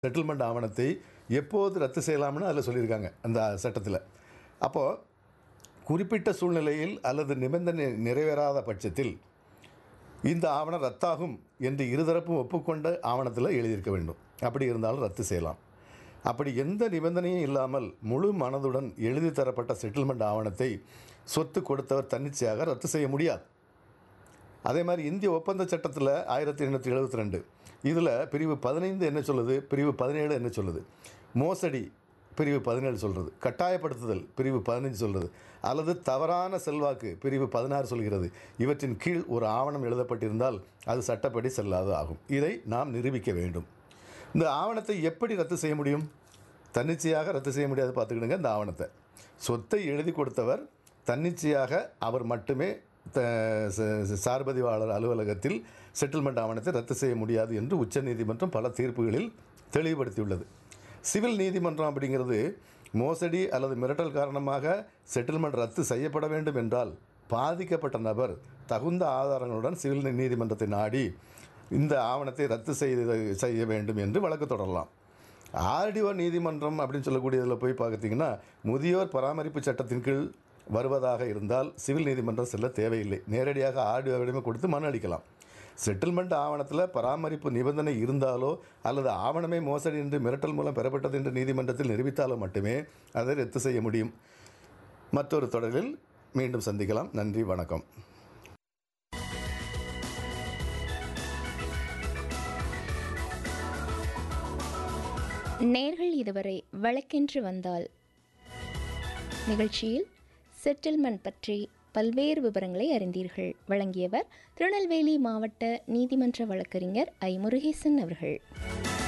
settlement ஆவணத்தை எப்போது ரத்து செய்யலாம்னு அதில் சொல்லியிருக்காங்க அந்த சட்டத்தில் அப்போது குறிப்பிட்ட சூழ்நிலையில் அல்லது நிபந்தனை நிறைவேறாத பட்சத்தில் இந்த ஆவணம் ரத்தாகும் என்று இருதரப்பும் ஒப்புக்கொண்ட ஆவணத்தில் எழுதியிருக்க வேண்டும் அப்படி இருந்தாலும் ரத்து செய்யலாம் அப்படி எந்த நிபந்தனையும் இல்லாமல் முழு மனதுடன் எழுதி தரப்பட்ட செட்டில்மெண்ட் ஆவணத்தை சொத்து கொடுத்தவர் தன்னிச்சையாக ரத்து செய்ய முடியாது அதே மாதிரி இந்திய ஒப்பந்த சட்டத்தில் ஆயிரத்தி எண்ணூற்றி எழுபத்தி ரெண்டு இதில் பிரிவு பதினைந்து என்ன சொல்லுது பிரிவு பதினேழு என்ன சொல்லுது மோசடி பிரிவு பதினேழு சொல்கிறது கட்டாயப்படுத்துதல் பிரிவு பதினஞ்சு சொல்கிறது அல்லது தவறான செல்வாக்கு பிரிவு பதினாறு சொல்கிறது இவற்றின் கீழ் ஒரு ஆவணம் எழுதப்பட்டிருந்தால் அது சட்டப்படி செல்லாது ஆகும் இதை நாம் நிரூபிக்க வேண்டும் இந்த ஆவணத்தை எப்படி ரத்து செய்ய முடியும் தன்னிச்சையாக ரத்து செய்ய முடியாது பார்த்துக்கிடுங்க இந்த ஆவணத்தை சொத்தை எழுதி கொடுத்தவர் தன்னிச்சையாக அவர் மட்டுமே த- ச- சார்பதிவாளர் அலுவலகத்தில் செட்டில்மெண்ட் ஆவணத்தை ரத்து செய்ய முடியாது என்று உச்சநீதிமன்றம் பல தீர்ப்புகளில் தெளிவுபடுத்தியுள்ளது சிவில் நீதிமன்றம் அப்படிங்கிறது மோசடி அல்லது மிரட்டல் காரணமாக செட்டில்மெண்ட் ரத்து செய்யப்பட வேண்டும் என்றால் பாதிக்கப்பட்ட நபர் தகுந்த ஆதாரங்களுடன் சிவில் நீதிமன்றத்தை நாடி இந்த ஆவணத்தை ரத்து செய்து செய்ய வேண்டும் என்று வழக்கு தொடரலாம் ஆர்டிஓ நீதிமன்றம் அப்படின்னு சொல்லக்கூடியதில் போய் பார்த்தீங்கன்னா முதியோர் பராமரிப்பு சட்டத்தின் கீழ் வருவதாக இருந்தால் சிவில் நீதிமன்றம் செல்ல தேவையில்லை நேரடியாக ஆர்டிஓவிடமே கொடுத்து மனு அளிக்கலாம் செட்டில்மெண்ட் ஆவணத்தில் பராமரிப்பு நிபந்தனை இருந்தாலோ அல்லது ஆவணமே மோசடி என்று மிரட்டல் மூலம் பெறப்பட்டது என்று நீதிமன்றத்தில் நிரூபித்தாலோ மட்டுமே அதை ரத்து செய்ய முடியும் மற்றொரு தொடரில் மீண்டும் சந்திக்கலாம் நன்றி வணக்கம் நேர்கள் இதுவரை வழக்கென்று வந்தால் நிகழ்ச்சியில் செட்டில்மெண்ட் பற்றி பல்வேறு விவரங்களை அறிந்தீர்கள் வழங்கியவர் திருநெல்வேலி மாவட்ட நீதிமன்ற வழக்கறிஞர் ஐ முருகேசன் அவர்கள்